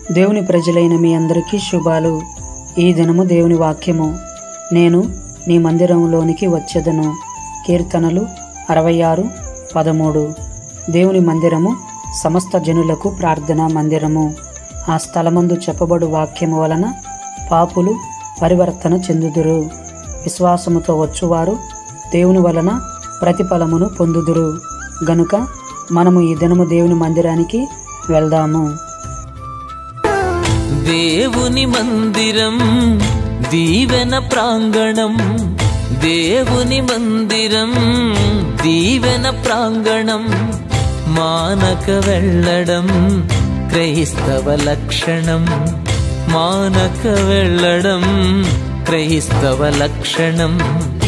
దేవుని ప్రజలైన మీ అందరికీ శుభాలు ఈ దినము దేవుని వాక్యము నేను నీ మందిరంలోనికి వచ్చేదను కీర్తనలు అరవై ఆరు పదమూడు దేవుని మందిరము సమస్త జనులకు ప్రార్థనా మందిరము ఆ స్థలమందు చెప్పబడు వాక్యము వలన పాపులు పరివర్తన చెందుదురు విశ్వాసముతో వచ్చువారు దేవుని వలన ప్రతిఫలమును పొందుదురు గనుక మనము ఈ దినము దేవుని మందిరానికి వెళ్దాము దేవుని మందిరం దీవెన ప్రాంగణం దేవుని మందిరం దీవెన ప్రాంగణం మానక వెళ్ళడం క్రైస్తవ లక్షణం మానక వెళ్ళడం క్రైస్తవ లక్షణం